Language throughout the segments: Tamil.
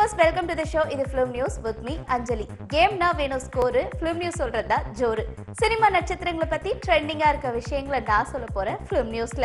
viewers welcome to the show இது film news with me Anjali கேம்னா வேணும் ஸ்கோரு ஃபிலிம் நியூஸ் சொல்றதா ஜோரு சினிமா நட்சத்திரங்களை பத்தி ட்ரெண்டிங்கா இருக்க விஷயங்களை நான் சொல்ல போறேன் ஃபிலிம் நியூஸ்ல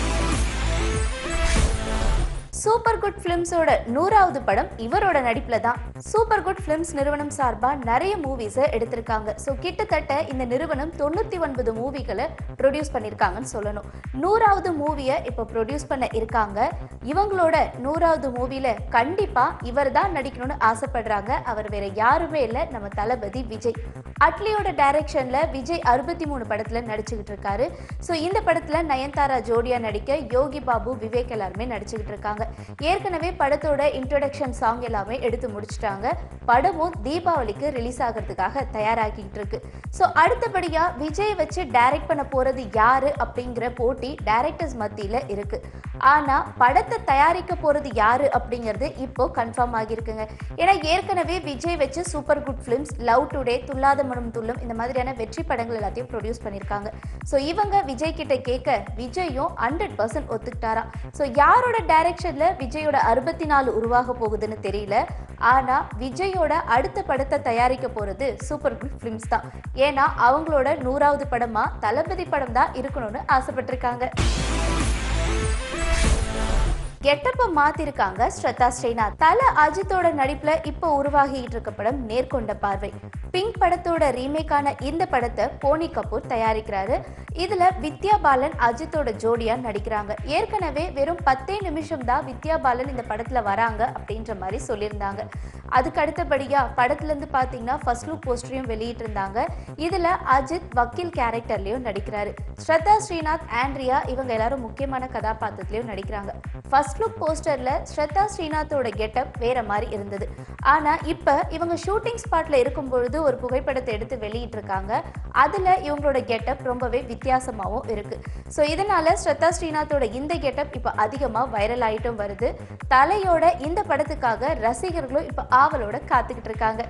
சூப்பர் குட் ஃபிலிம்ஸோட நூறாவது படம் இவரோட நடிப்புல தான் சூப்பர் குட் ஃபிலிம்ஸ் நிறுவனம் சார்பா நிறைய மூவிஸை எடுத்திருக்காங்க ஸோ கிட்டத்தட்ட இந்த நிறுவனம் தொண்ணூத்தி ஒன்பது மூவிகளை ப்ரொடியூஸ் பண்ணியிருக்காங்கன்னு சொல்லணும் நூறாவது மூவியை இப்போ ப்ரொடியூஸ் பண்ண இருக்காங்க இவங்களோட நூறாவது மூவில கண்டிப்பா இவர் தான் நடிக்கணும்னு ஆசைப்படுறாங்க அவர் வேற யாருமே இல்லை நம்ம தளபதி விஜய் அட்லியோட டைரக்ஷன்ல விஜய் அறுபத்தி மூணு படத்துல நடிச்சுக்கிட்டு இருக்காரு ஸோ இந்த படத்துல நயன்தாரா ஜோடியா நடிக்க யோகி பாபு விவேக் எல்லாருமே நடிச்சுக்கிட்டு இருக்காங்க ஏற்கனவே படத்தோட இன்ட்ரோடக்ஷன் சாங் எல்லாமே எடுத்து முடிச்சிட்டாங்க படமும் தீபாவளிக்கு ரிலீஸ் ஆகிறதுக்காக தயாராகிட்டு இருக்கு ஸோ அடுத்தபடியா விஜய் வச்சு டைரக்ட் பண்ண போறது யாரு அப்படிங்கிற போட்டி டைரக்டர்ஸ் மத்தியில இருக்கு ஆனா படத்தை தயாரிக்க போறது யாரு அப்படிங்கிறது இப்போ கன்ஃபார்ம் ஆகியிருக்குங்க ஏன்னா ஏற்கனவே விஜய் வச்சு Super Good Films Love Today துல்லாத மனம் துள்ளும் இந்த மாதிரியான வெற்றி படங்கள் எல்லாத்தையும் ப்ரொடியூஸ் பண்ணியிருக்காங்க ஸோ இவங்க விஜய் கிட்ட கேட்க விஜயும் ஹண்ட்ரட் பர்சன்ட் ஒத்துக்கிட்டாராம் ஸோ யாரோட டைரக்ஷன்ல விஜயோட அறுபத்தி நாலு உருவாக போகுதுன்னு தெரியல ஆனா விஜயோட அடுத்த படத்தை தயாரிக்க போறது சூப்பர் குட் ஃபிலிம்ஸ் தான் ஏன்னா அவங்களோட நூறாவது படமா தளபதி படம் தான் இருக்கணும்னு ஆசைப்பட்டிருக்காங்க கெட்டப்ப மாத்திருக்காங்க ஸ்ரத்தா ஸ்ரீநாத் தல அஜித்தோட நடிப்புல இப்போ உருவாகிட்டு இருக்க படம் நேர்கொண்ட பார்வை பிங்க் படத்தோட ரீமேக்கான இந்த படத்தை போனி கபூர் தயாரிக்கிறாரு இதுல வித்யா பாலன் அஜித்தோட ஜோடியா நடிக்கிறாங்க ஏற்கனவே வெறும் பத்தே நிமிஷம் தான் வித்யா பாலன் இந்த படத்துல வராங்க அப்படின்ற மாதிரி சொல்லியிருந்தாங்க அதுக்கு அடுத்தபடியா படத்துல இருந்து பாத்தீங்கன்னா ஃபர்ஸ்ட் லுக் போஸ்டரையும் வெளியிட்டு இருந்தாங்க இதுல அஜித் வக்கீல் கேரக்டர்லயும் நடிக்கிறாரு ஸ்ரத்தா ஸ்ரீநாத் ஆண்ட்ரியா இவங்க எல்லாரும் முக்கியமான கதாபாத்திரத்திலயும் நடிக்கிறாங்க ஃபர்ஸ்ட் லுக் போஸ்டர்ல ஸ்ரத்தா ஸ்ரீநாத்தோட கெட்டப் வேற மாதிரி இருந்தது ஆனா இப்ப இவங்க ஷூட்டிங் ஸ்பாட்ல இருக்கும் பொழுது ஒரு புகைப்படத்தை எடுத்து வெளியிட்டு இருக்காங்க அதுல இவங்களோட கெட்டப் ரொம்பவே வித்தியாசமாவும் இருக்கு ஸோ இதனால ஸ்ரத்தா ஸ்ரீநாத்தோட இந்த கெட்டப் இப்ப அதிகமா வைரல் ஆயிட்டும் வருது தலையோட இந்த படத்துக்காக ரசிகர்களும் இப்ப ஆவலோட காத்துக்கிட்டு இருக்காங்க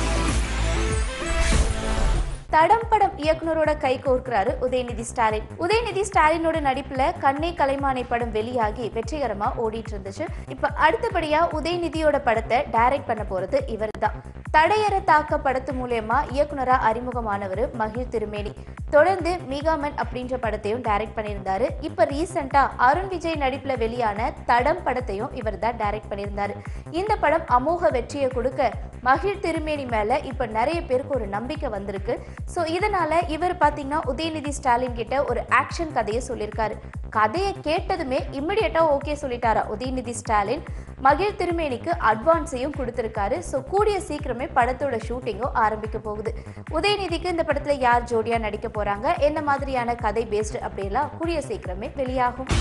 தடம் படம் இயக்குனரோட கை கோர்க்கிறாரு உதயநிதி ஸ்டாலின் உதயநிதி ஸ்டாலினோட நடிப்புல கண்ணே கலைமானை படம் வெளியாகி வெற்றிகரமா ஓடிட்டு இருந்துச்சு இப்ப அடுத்தபடியா உதயநிதியோட படத்தை டைரக்ட் பண்ண போறது இவர்தான் தடையற தாக்க படத்து மூலயமா இயக்குனரா அறிமுகமானவர் மகிழ் திருமேனி தொடர்ந்து மீகாமன் அப்படின்ற படத்தையும் டைரக்ட் பண்ணியிருந்தாரு இப்ப ரீசெண்டா அருண் விஜய் நடிப்புல வெளியான தடம் படத்தையும் இவர் தான் டைரக்ட் பண்ணியிருந்தாரு இந்த படம் அமோக வெற்றியை கொடுக்க மகிழ் திருமேனி மேல இப்ப நிறைய பேருக்கு ஒரு நம்பிக்கை வந்திருக்கு ஸோ இதனால இவர் பாத்தீங்கன்னா உதயநிதி ஸ்டாலின் கிட்ட ஒரு ஆக்ஷன் கதையை சொல்லியிருக்காரு கதையை கேட்டதுமே இம்மிடியட்டா ஓகே சொல்லிட்டாரா உதயநிதி ஸ்டாலின் மகிழ் திருமேனிக்கு அட்வான்ஸையும் கொடுத்துருக்காரு ஸோ கூடிய சீக்கிரமே படத்தோட ஷூட்டிங்கும் ஆரம்பிக்க போகுது உதயநிதிக்கு இந்த படத்துல யார் ஜோடியா நடிக்க போறாங்க என்ன மாதிரியான கதை பேஸ்டு அப்படியெல்லாம் கூடிய சீக்கிரமே வெளியாகும்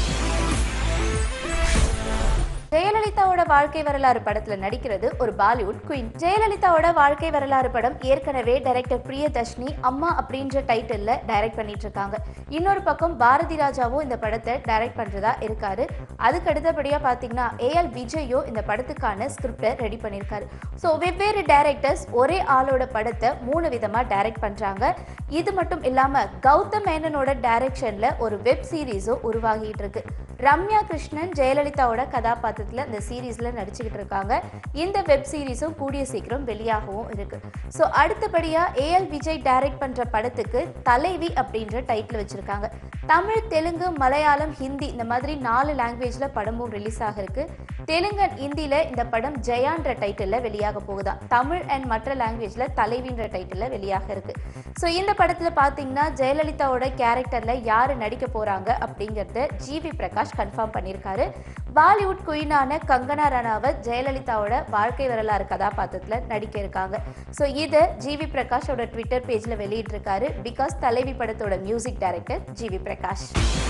ஜெயலலிதாவோட வாழ்க்கை வரலாறு படத்துல நடிக்கிறது ஒரு பாலிவுட் குயின் ஜெயலலிதாவோட வாழ்க்கை வரலாறு படம் ஏற்கனவே டைரக்டர் பிரியதர்ஷினி அம்மா அப்படின்ற டைட்டில்ல டைரக்ட் பண்ணிட்டு இருக்காங்க இன்னொரு பக்கம் பாரதி ராஜாவும் இந்த படத்தை டைரக்ட் பண்றதா இருக்காரு அதுக்கு அடுத்தபடியா பாத்தீங்கன்னா ஏஎல் விஜயும் இந்த படத்துக்கான ஸ்கிரிப்டை ரெடி பண்ணியிருக்காரு ஸோ வெவ்வேறு டைரக்டர்ஸ் ஒரே ஆளோட படத்தை மூணு விதமா டைரக்ட் பண்றாங்க இது மட்டும் இல்லாம கௌதம் மேனனோட டைரக்ஷன்ல ஒரு வெப் சீரிஸும் உருவாகிட்டு இருக்கு ரம்யா கிருஷ்ணன் ஜெயலலிதாவோட கதாபாத்திரத்தில் இந்த சீரீஸில் நடிச்சுக்கிட்டு இருக்காங்க இந்த வெப் சீரிஸும் கூடிய சீக்கிரம் வெளியாகவும் இருக்கு ஸோ அடுத்தபடியாக ஏஎல் விஜய் டைரக்ட் பண்ணுற படத்துக்கு தலைவி அப்படின்ற டைட்டில் வச்சுருக்காங்க தமிழ் தெலுங்கு மலையாளம் ஹிந்தி இந்த மாதிரி நாலு லாங்குவேஜில் படமும் ரிலீஸ் ஆகிருக்கு தெலுங்கன் ஹிந்தியில் இந்த படம் ஜெயான்ற டைட்டிலில் வெளியாக போகுதாம் தமிழ் அண்ட் மற்ற லாங்குவேஜில் தலைவின்ற டைட்டிலில் வெளியாக இருக்கு ஸோ இந்த படத்தில் பார்த்தீங்கன்னா ஜெயலலிதாவோட கேரக்டரில் யார் நடிக்க போகிறாங்க அப்படிங்கிறத ஜிவி பிரகாஷ் கன்ஃபார்ம் பண்ணியிருக்காரு பாலிவுட் குயினான கங்கனா ரனாவத் ஜெயலலிதாவோட வாழ்க்கை வரலாறு கதாபாத்திரத்தில் நடிக்க இருக்காங்க ஸோ இதை ஜிவி பிரகாஷோட ட்விட்டர் பேஜில் வெளியிட்டிருக்காரு பிகாஸ் தலைவி படத்தோட music director GV Prakash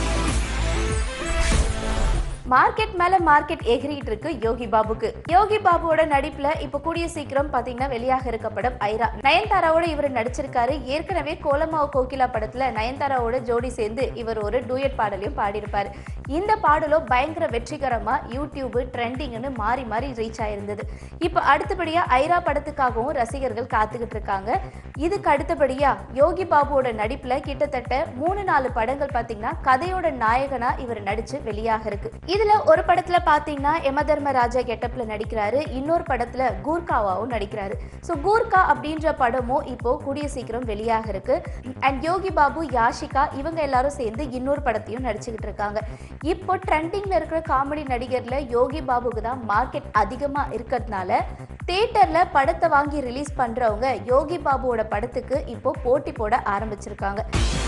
market மேல மார்க்கெட் எகிரிட்டு இருக்கு யோகி பாபுக்கு யோகி பாபுவோட நடிப்புல இப்ப கூடிய சீக்கிரம் பாத்தீங்கன்னா வெளியாக இருக்க படம் ஐரா நயன்தாராவோட இவர் நடிச்சிருக்காரு ஏற்கனவே கோலமாவு கோகிலா படத்துல நயன்தாராவோட ஜோடி சேர்ந்து இவர் ஒரு டூயட் பாடலையும் பாடியிருப்பாரு இந்த பாடலும் பயங்கர வெற்றிகரமா யூடியூப் ட்ரெண்டிங்னு மாறி மாறி ரீச் ஆயிருந்தது இப்ப அடுத்தபடியா ஐரா படத்துக்காகவும் ரசிகர்கள் காத்துக்கிட்டு இருக்காங்க இதுக்கு அடுத்தபடியா யோகி பாபுவோட நடிப்புல கிட்டத்தட்ட மூணு நாலு படங்கள் பாத்தீங்கன்னா கதையோட நாயகனா இவர் நடிச்சு வெளியாக இருக்கு இதுல ஒரு படத்துல பாத்தீங்கன்னா யமதர்ம ராஜா கெட்டப்ல நடிக்கிறாரு இன்னொரு படத்துல கூர்காவாவும் நடிக்கிறாரு ஸோ கூர்கா அப்படின்ற படமும் இப்போ கூடிய சீக்கிரம் வெளியாக இருக்கு அண்ட் யோகி பாபு யாஷிகா இவங்க எல்லாரும் சேர்ந்து இன்னொரு படத்தையும் நடிச்சுக்கிட்டு இருக்காங்க இப்போ ட்ரெண்டிங்ல இருக்கிற காமெடி நடிகர்ல யோகி பாபுக்கு தான் மார்க்கெட் அதிகமா இருக்கிறதுனால தியேட்டர்ல படத்தை வாங்கி ரிலீஸ் பண்றவங்க யோகி பாபுவோட படத்துக்கு இப்போ போட்டி போட ஆரம்பிச்சிருக்காங்க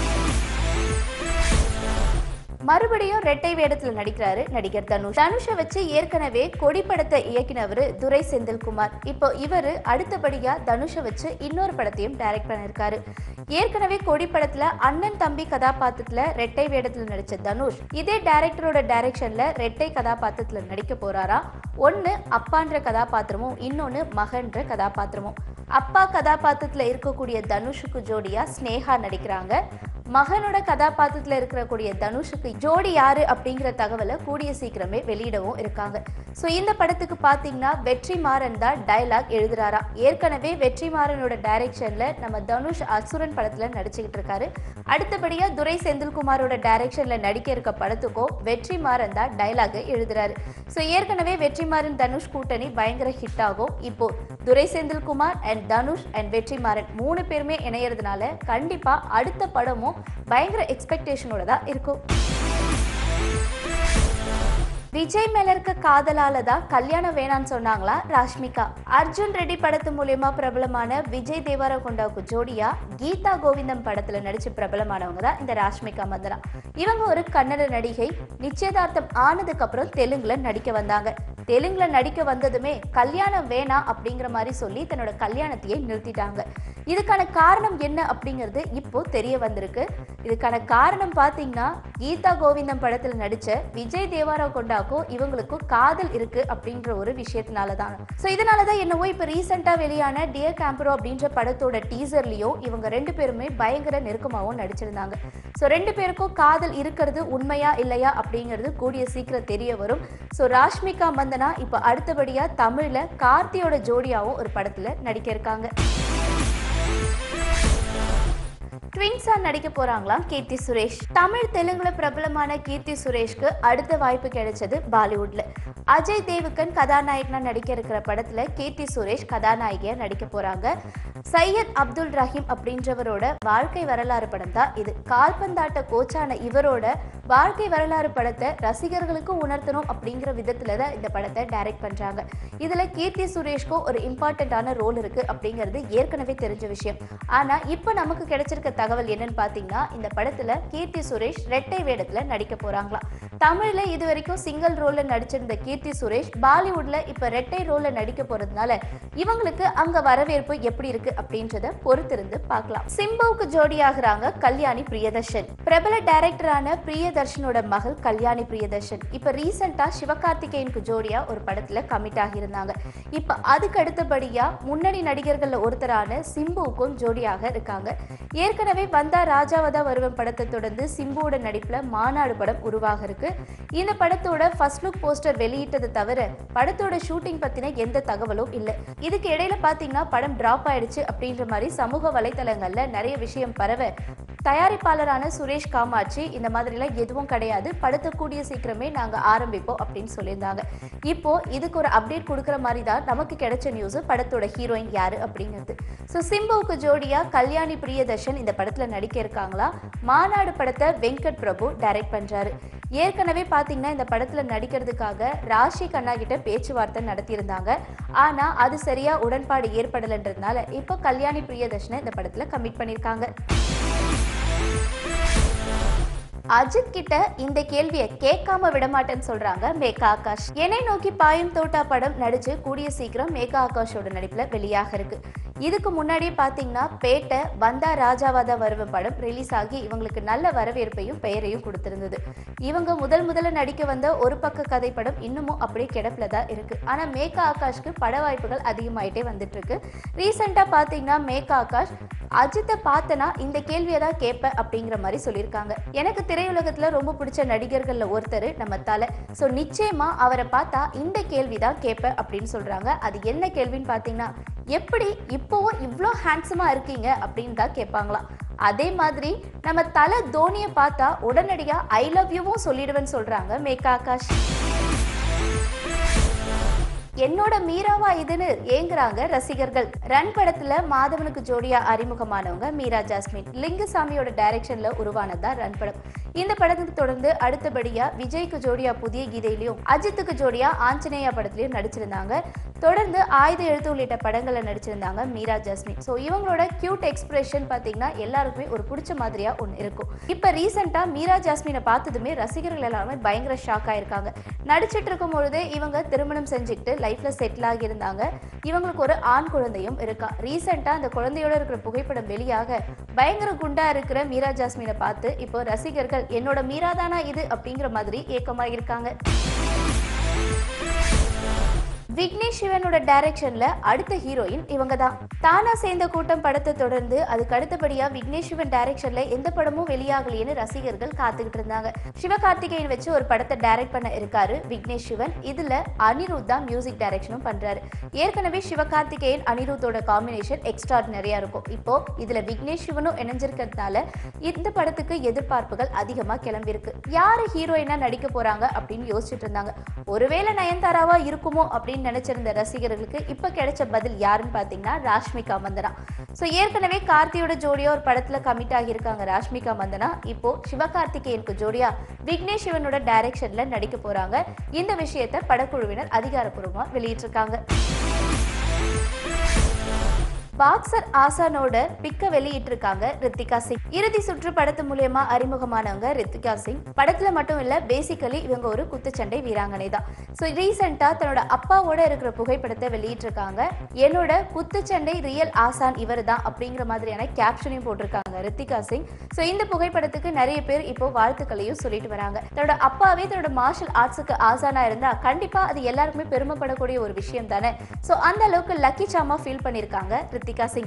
மறுபடியும் ரெட்டை வேடத்துல நடிக்கிறாரு நடிகர் தனுஷ் தனுஷை வச்சு ஏற்கனவே கொடி படத்தை இயக்கினவர் துரை செந்தில்குமார் இப்போ இவரு அடுத்தபடியா தனுஷை வச்சு இன்னொரு படத்தையும் டைரக்ட் பண்ணிருக்காரு ஏற்கனவே கொடி படத்துல அண்ணன் தம்பி கதாபாத்திரத்துல ரெட்டை வேடத்துல நடிச்ச தனுஷ் இதே டைரக்டரோட டைரக்ஷன்ல ரெட்டை கதாபாத்திரத்துல நடிக்க போறாரா ஒன்னு அப்பான்ற கதாபாத்திரமும் இன்னொன்னு மகன்ற கதாபாத்திரமும் அப்பா கதாபாத்திரத்துல இருக்கக்கூடிய தனுஷுக்கு ஜோடியா ஸ்னேகா நடிக்கிறாங்க மகனோட கதாபாத்திரத்துல இருக்கக்கூடிய தனுஷுக்கு ஜோடி யாரு அப்படிங்கிற தகவலை கூடிய சீக்கிரமே வெளியிடவும் இருக்காங்க ஸோ இந்த படத்துக்கு பார்த்தீங்கன்னா வெற்றிமாறன் தான் டைலாக் எழுதுறாரா ஏற்கனவே வெற்றிமாறனோட டைரக்ஷன்ல நம்ம தனுஷ் அசுரன் படத்துல நடிச்சுக்கிட்டு இருக்காரு அடுத்தபடியா துரை செந்தில்குமாரோட டைரக்ஷன்ல நடிக்க இருக்க படத்துக்கும் வெற்றிமாறன் தான் டைலாக் எழுதுறாரு ஸோ ஏற்கனவே வெற்றிமாறன் தனுஷ் கூட்டணி பயங்கர ஹிட் ஆகும் இப்போ துரை செந்தில்குமார் அண்ட் தனுஷ் அண்ட் வெற்றிமாறன் மூணு பேருமே இணையறதுனால கண்டிப்பா அடுத்த படமும் பயங்கர எக்ஸ்பெக்டேஷனோட தான் இருக்கும் விஜய் மேல இருக்க காதலால தான் கல்யாணம் வேணான்னு சொன்னாங்களா ராஷ்மிகா அர்ஜுன் ரெட்டி படத்து மூலியமா பிரபலமான விஜய் தேவாரா கொண்டாவுக்கு ஜோடியா கீதா கோவிந்தம் படத்துல நடிச்சு பிரபலமானவங்க தான் இந்த ராஷ்மிகா மந்தனா இவங்க ஒரு கன்னட நடிகை நிச்சயதார்த்தம் ஆனதுக்கு அப்புறம் தெலுங்குல நடிக்க வந்தாங்க தெலுங்குல நடிக்க வந்ததுமே கல்யாணம் வேணாம் அப்படிங்கிற மாதிரி சொல்லி தன்னோட கல்யாணத்தையே நிறுத்திட்டாங்க இதுக்கான காரணம் என்ன அப்படிங்கிறது இப்போ தெரிய வந்திருக்கு இதுக்கான காரணம் பார்த்தீங்கன்னா கீதா கோவிந்தம் படத்தில் நடிச்ச விஜய் தேவாரா கொண்டாக்கும் இவங்களுக்கும் காதல் இருக்கு அப்படின்ற ஒரு விஷயத்தினால தான் ஸோ இதனால தான் என்னவோ இப்போ ரீசெண்டாக வெளியான டியர் கேம்பரோ அப்படின்ற படத்தோட டீசர்லையும் இவங்க ரெண்டு பேருமே பயங்கர நெருக்கமாகவும் நடிச்சிருந்தாங்க ஸோ ரெண்டு பேருக்கும் காதல் இருக்கிறது உண்மையா இல்லையா அப்படிங்கிறது கூடிய சீக்கிரம் தெரிய வரும் ஸோ ராஷ்மிகா மந்தனா இப்போ அடுத்தபடியாக தமிழில் கார்த்தியோட ஜோடியாவும் ஒரு படத்தில் நடிக்க இருக்காங்க ட்வின்ஸா நடிக்க போறாங்களாம் கீர்த்தி சுரேஷ் தமிழ் தெலுங்குல பிரபலமான கீர்த்தி சுரேஷ்க்கு அடுத்த வாய்ப்பு கிடைச்சது பாலிவுட்ல அஜய் தேவுக்கன் கதாநாயகனா நடிக்க இருக்கிற படத்துல கீர்த்தி சுரேஷ் கதாநாயகியா நடிக்க போறாங்க சையத் அப்துல் ரஹீம் அப்படின்றவரோட வாழ்க்கை வரலாறு படம் தான் இது கால்பந்தாட்ட கோச்சான இவரோட வாழ்க்கை வரலாறு படத்தை ரசிகர்களுக்கு உணர்த்தணும் அப்படிங்கிற விதத்துல தான் இந்த படத்தை டைரக்ட் பண்றாங்க இதுல கீர்த்தி சுரேஷ்க்கும் ஒரு இம்பார்ட்டண்ட்டான ரோல் இருக்கு அப்படிங்கிறது ஏற்கனவே தெரிஞ்ச விஷயம் ஆனா இப்போ நமக்கு கிடைச்சிருக்க தகவல் என்னன்னு பாத்தீங்கன்னா இந்த படத்துல கீர்த்தி சுரேஷ் ரெட்டை வேடத்துல நடிக்க போறாங்களாம் தமிழ்ல இது வரைக்கும் சிங்கிள் ரோல்ல நடிச்சிருந்த கீர்த்தி சுரேஷ் பாலிவுட்ல இப்ப ரெட்டை ரோல்ல நடிக்க போறதுனால இவங்களுக்கு அங்க வரவேற்பு எப்படி இருக்கு அப்படின்றத பொறுத்திருந்து பார்க்கலாம் சிம்புவுக்கு ஜோடியாகிறாங்க கல்யாணி பிரியதர்ஷன் பிரபல டைரக்டரான பிரியதர்ஷனோட மகள் கல்யாணி பிரியதர்ஷன் இப்ப ரீசெண்டா சிவகார்த்திகேயனுக்கு ஜோடியா ஒரு படத்துல கமிட் ஆகியிருந்தாங்க இப்ப அதுக்கு அடுத்தபடியா முன்னணி நடிகர்கள்ல ஒருத்தரான சிம்புவுக்கும் ஜோடியாக இருக்காங்க ஏற்கனவே வந்தா ராஜாவதா வருவன் படத்தை தொடர்ந்து சிம்புவோட நடிப்புல மாநாடு படம் உருவாக இருக்கு இந்த படத்தோட ஃபர்ஸ்ட் லுக் போஸ்டர் வெளியிட்டது தவிர படத்தோட ஷூட்டிங் பத்தின எந்த தகவலும் இல்லை இதுக்கு இடையில பாத்தீங்கன்னா படம் டிராப் ஆயிடுச்சு அப்படின்ற மாதிரி சமூக வலைத்தளங்கள்ல நிறைய விஷயம் பரவ தயாரிப்பாளரான சுரேஷ் காமாட்சி இந்த மாதிரிலாம் எதுவும் கிடையாது படத்தை கூடிய சீக்கிரமே நாங்க ஆரம்பிப்போம் அப்படின்னு சொல்லியிருந்தாங்க இப்போ இதுக்கு ஒரு அப்டேட் கொடுக்குற மாதிரி தான் நமக்கு கிடைச்ச நியூஸ் படத்தோட ஹீரோயின் யாரு அப்படிங்கிறது ஸோ சிம்புவுக்கு ஜோடியா கல்யாணி பிரியதர்ஷன் இந்த படத்துல நடிக்க இருக்காங்களா மாநாடு படத்தை வெங்கட் பிரபு டைரக்ட் பண்றாரு ஏற்கனவே பார்த்தீங்கன்னா இந்த படத்துல நடிக்கிறதுக்காக ராஷி கண்ணா கிட்ட பேச்சுவார்த்தை நடத்தியிருந்தாங்க ஆனா அது சரியா உடன்பாடு ஏற்படலைன்றதுனால இப்போ கல்யாணி பிரியதர்ஷனை இந்த படத்துல கமிட் பண்ணியிருக்காங்க அஜித் கிட்ட இந்த கேள்வியை கேட்காம விடமாட்டேன்னு சொல்றாங்க மேகா ஆகாஷ் என்னை நோக்கி பாயும் தோட்டா படம் நடிச்சு கூடிய சீக்கிரம் மேகா ஆகாஷோட நடிப்புல வெளியாக இருக்கு இதுக்கு முன்னாடியே பார்த்தீங்கன்னா பேட்டை வந்தா ராஜாவாதா வருவ படம் ரிலீஸ் ஆகி இவங்களுக்கு நல்ல வரவேற்பையும் பெயரையும் கொடுத்திருந்தது இவங்க முதல் முதல்ல நடிக்க வந்த ஒரு பக்க கதை படம் இன்னமும் அப்படியே கிடப்பில் தான் இருக்கு ஆனா மேகா ஆகாஷ்க்கு பட வாய்ப்புகள் அதிகமாயிட்டே வந்துட்டு இருக்கு ரீசெண்டா பார்த்தீங்கன்னா மேகா ஆகாஷ் அஜித்தை பார்த்தனா இந்த கேள்வியை தான் கேட்பேன் அப்படிங்கிற மாதிரி சொல்லியிருக்காங்க எனக்கு திரையுலகத்துல ரொம்ப பிடிச்ச நடிகர்கள்ல ஒருத்தர் நம்ம தலை ஸோ நிச்சயமா அவரை பார்த்தா இந்த கேள்வி தான் கேட்பேன் அப்படின்னு சொல்றாங்க அது என்ன கேள்வின்னு பார்த்தீங்கன்னா எப்படி இப்போவும் இவ்வளோ ஹேண்ட்ஸமா இருக்கீங்க அப்படின்னு தான் கேட்பாங்களாம் அதே மாதிரி நம்ம தலை தோனியை பார்த்தா உடனடியாக ஐ லவ் யூவும் சொல்லிடுவேன்னு சொல்றாங்க மேகா ஆகாஷ் என்னோட மீராவா இதுன்னு ஏங்குறாங்க ரசிகர்கள் ரன் படத்துல மாதவனுக்கு ஜோடியா அறிமுகமானவங்க மீரா ஜாஸ்மின் லிங்குசாமியோட டைரக்ஷன்ல உருவானதா ரன் படம் இந்த படத்துக்கு தொடர்ந்து அடுத்தபடியா விஜய்க்கு ஜோடியா புதிய கீதையிலையும் அஜித்துக்கு ஜோடியா ஆஞ்சநேயா படத்துலயும் நடிச்சிருந்தாங்க தொடர்ந்து ஆயுத எழுத்து உள்ளிட்ட படங்கள்ல நடிச்சிருந்தாங்க மீரா ஜாஸ்மின் ஸோ இவங்களோட கியூட் எக்ஸ்பிரஷன் பார்த்தீங்கன்னா எல்லாருக்குமே ஒரு பிடிச்ச மாதிரியா ஒன்று இருக்கும் இப்போ ரீசெண்டாக மீரா ஜாஸ்மினை பார்த்ததுமே ரசிகர்கள் எல்லாருமே பயங்கர ஷாக் ஆயிருக்காங்க நடிச்சிட்டு இருக்கும் பொழுதே இவங்க திருமணம் செஞ்சுக்கிட்டு லைஃப்ல செட்டில் ஆகியிருந்தாங்க இவங்களுக்கு ஒரு ஆண் குழந்தையும் இருக்கா ரீசெண்டாக அந்த குழந்தையோட இருக்கிற புகைப்படம் வெளியாக பயங்கர குண்டா இருக்கிற மீரா ஜாஸ்மினை பார்த்து இப்போ ரசிகர்கள் என்னோட மீரா தானா இது அப்படிங்கிற மாதிரி ஏக்கமா இருக்காங்க விக்னேஷ் சிவனோட டைரக்ஷன்ல அடுத்த ஹீரோயின் இவங்க தான் தானா சேர்ந்த கூட்டம் படத்தை தொடர்ந்து அதுக்கு அடுத்தபடியா விக்னேஷ் சிவன் டைரக்ஷன்ல எந்த படமும் வெளியாகலையேன்னு ரசிகர்கள் காத்துக்கிட்டு இருந்தாங்க சிவகார்த்திகேயன் வச்சு ஒரு படத்தை டைரக்ட் பண்ண இருக்காரு விக்னேஷ் சிவன் இதுல அனிருத் தான் மியூசிக் டைரக்ஷனும் பண்றாரு ஏற்கனவே சிவகார்த்திகேயன் அனிருத்தோட காம்பினேஷன் எக்ஸ்ட்ராடினரியா இருக்கும் இப்போ இதுல விக்னேஷ் சிவனும் இணைஞ்சிருக்கிறதுனால இந்த படத்துக்கு எதிர்பார்ப்புகள் அதிகமா கிளம்பியிருக்கு யாரு ஹீரோயினா நடிக்க போறாங்க அப்படின்னு யோசிச்சுட்டு இருந்தாங்க ஒருவேளை நயன்தாராவா இருக்குமோ அப்படின்னு நினைச்சிருந்த ரசிகர்களுக்கு இப்ப கிடைச்ச பதில் யாருன்னு பாத்தீங்கன்னா ராஷ்மிகா மந்தனா ஸோ ஏற்கனவே கார்த்தியோட ஜோடியா ஒரு படத்துல கமிட் ஆகியிருக்காங்க ராஷ்மிகா மந்தனா இப்போ சிவகார்த்திகேயனுக்கு ஜோடியா விக்னேஷ் சிவனோட டைரக்ஷன்ல நடிக்க போறாங்க இந்த விஷயத்தை படக்குழுவினர் அதிகாரப்பூர்வமா வெளியிட்டிருக்காங்க பாக்ஸர் ஆசானோட பிக்க வெளியிட்டிருக்காங்க ரித்திகா சிங் இறுதி சுற்று படத்து மூலியமா அறிமுகமானவங்க ரித்திகா சிங் படத்துல மட்டும் இல்ல பேசிக்கலி இவங்க ஒரு குத்துச்சண்டை வீராங்கனை தான் ஸோ ரீசெண்டா தன்னோட அப்பாவோட இருக்கிற புகைப்படத்தை வெளியிட்டிருக்காங்க என்னோட குத்துச்சண்டை ரியல் ஆசான் இவர் தான் அப்படிங்கிற மாதிரியான கேப்ஷனையும் போட்டிருக்காங்க ரித்திகா சிங் ஸோ இந்த புகைப்படத்துக்கு நிறைய பேர் இப்போ வாழ்த்துக்களையும் சொல்லிட்டு வராங்க தன்னோட அப்பாவே தன்னோட மார்ஷல் ஆர்ட்ஸுக்கு ஆசானா இருந்தா கண்டிப்பா அது எல்லாருக்குமே பெருமைப்படக்கூடிய ஒரு விஷயம் தானே ஸோ அந்த அளவுக்கு லக்கி சாமா ஃபீல் பண்ணியிருக்காங்க ரித்திகா சிங்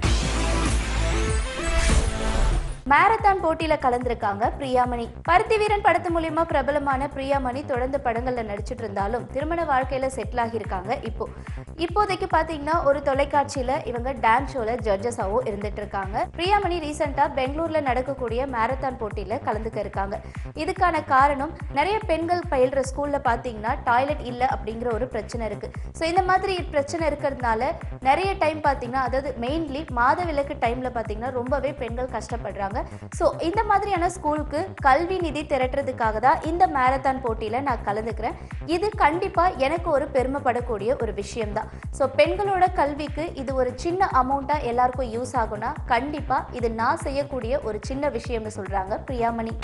மாரத்தான் போட்டியில கலந்திருக்காங்க பிரியாமணி பருத்தி வீரன் படத்து மூலியமா பிரபலமான பிரியாமணி தொடர்ந்து படங்கள்ல நடிச்சிட்டு இருந்தாலும் திருமண வாழ்க்கையில செட்டில் ஆகியிருக்காங்க இப்போ இப்போதைக்கு பாத்தீங்கன்னா ஒரு தொலைக்காட்சியில இவங்க டான்ஸ் ஷோல ஜட்ஜஸாவும் இருந்துட்டு இருக்காங்க பிரியாமணி ரீசெண்டா பெங்களூர்ல நடக்கக்கூடிய மாரத்தான் போட்டியில கலந்துக்க இருக்காங்க இதுக்கான காரணம் நிறைய பெண்கள் பயில்ற ஸ்கூல்ல பாத்தீங்கன்னா டாய்லெட் இல்ல அப்படிங்கிற ஒரு பிரச்சனை இருக்கு ஸோ இந்த மாதிரி பிரச்சனை இருக்கிறதுனால நிறைய டைம் பாத்தீங்கன்னா அதாவது மெயின்லி மாத விலக்கு டைம்ல பாத்தீங்கன்னா ரொம்பவே பெண்கள் கஷ்டப்படுறாங்க ஸோ இந்த மாதிரியான ஸ்கூலுக்கு கல்வி நிதி திரட்டுறதுக்காக தான் இந்த மேரத்தான் போட்டியில நான் கலந்துக்கிறேன் இது கண்டிப்பா எனக்கு ஒரு பெருமைப்படக்கூடிய ஒரு விஷயம் தான் ஸோ பெண்களோட கல்விக்கு இது ஒரு சின்ன அமௌண்ட்டா எல்லாருக்கும் யூஸ் ஆகும்னா கண்டிப்பா இது நான் செய்யக்கூடிய ஒரு சின்ன விஷயம்னு சொல்றாங்க பிரியாமணி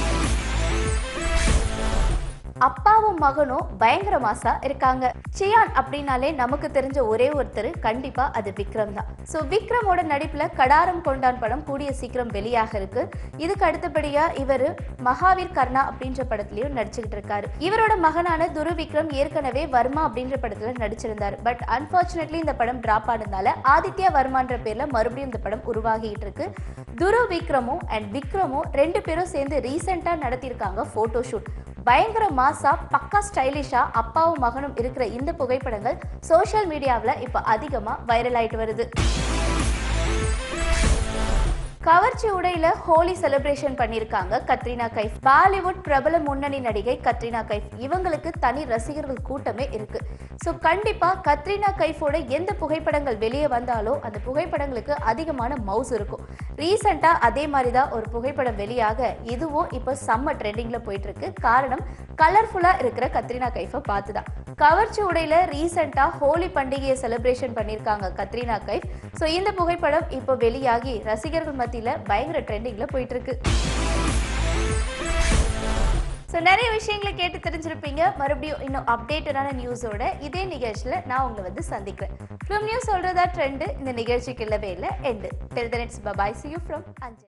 அப்பாவும் மகனும் பயங்கர மாசா இருக்காங்க சியான் அப்படின்னாலே நமக்கு தெரிஞ்ச ஒரே ஒருத்தர் கண்டிப்பா அது விக்ரம் தான் ஸோ விக்ரமோட நடிப்புல கடாரம் கொண்டான் படம் கூடிய சீக்கிரம் வெளியாக இருக்கு இதுக்கு அடுத்தபடியா இவர் மகாவீர் கர்ணா அப்படின்ற படத்துலயும் நடிச்சுக்கிட்டு இருக்காரு இவரோட மகனான துரு விக்ரம் ஏற்கனவே வர்மா அப்படின்ற படத்துல நடிச்சிருந்தார் பட் அன்பார்ச்சுனேட்லி இந்த படம் டிராப் ஆனதுனால ஆதித்யா வர்மான்ற பேர்ல மறுபடியும் இந்த படம் உருவாகிட்டு இருக்கு துரு விக்ரமும் அண்ட் விக்ரமும் ரெண்டு பேரும் சேர்ந்து ரீசெண்டா நடத்தியிருக்காங்க போட்டோ ஷூட் பயங்கர மாசா பக்கா ஸ்டைலிஷா அப்பாவும் மகனும் இருக்கிற இந்த புகைப்படங்கள் சோஷியல் மீடியாவில் இப்போ அதிகமாக வைரல் ஆயிட்டு வருது கவர்ச்சி உடையில ஹோலி செலிப்ரேஷன் பண்ணியிருக்காங்க கத்ரீனா கைஃப் பாலிவுட் பிரபல முன்னணி நடிகை கத்ரீனா கைஃப் இவங்களுக்கு தனி ரசிகர்கள் கூட்டமே இருக்கு ஸோ கண்டிப்பா கத்ரீனா கைஃபோட எந்த புகைப்படங்கள் வெளியே வந்தாலும் அந்த புகைப்படங்களுக்கு அதிகமான மவுஸ் இருக்கும் ரீசெண்டா அதே மாதிரி தான் ஒரு புகைப்படம் வெளியாக இதுவும் இப்போ செம்ம ட்ரெண்டிங்ல போயிட்டு இருக்கு காரணம் கலர்ஃபுல்லா இருக்கிற கத்ரீனா கைஃபை பார்த்து தான் கவர்ச்சி உடையில ரீசெண்டா ஹோலி பண்டிகையை செலிப்ரேஷன் பண்ணியிருக்காங்க கத்ரீனா கைஃப் ஸோ இந்த புகைப்படம் இப்போ வெளியாகி ரசிகர்கள் மத்தியில பயங்கர ட்ரெண்டிங்ல போயிட்டு இருக்கு ஸோ நிறைய விஷயங்களை கேட்டு தெரிஞ்சிருப்பீங்க மறுபடியும் இன்னும் அப்டேட்டடான நியூஸோட இதே நிகழ்ச்சியில் நான் உங்களை வந்து சந்திக்கிறேன் ஃபிலிம் நியூஸ் சொல்றதா ட்ரெண்டு இந்த நிகழ்ச்சிக்கு இல்லவே இல்லை எண்டு டெல் த நெட்ஸ் பபாய் சி யூ ஃப்ரம் அஞ்சல்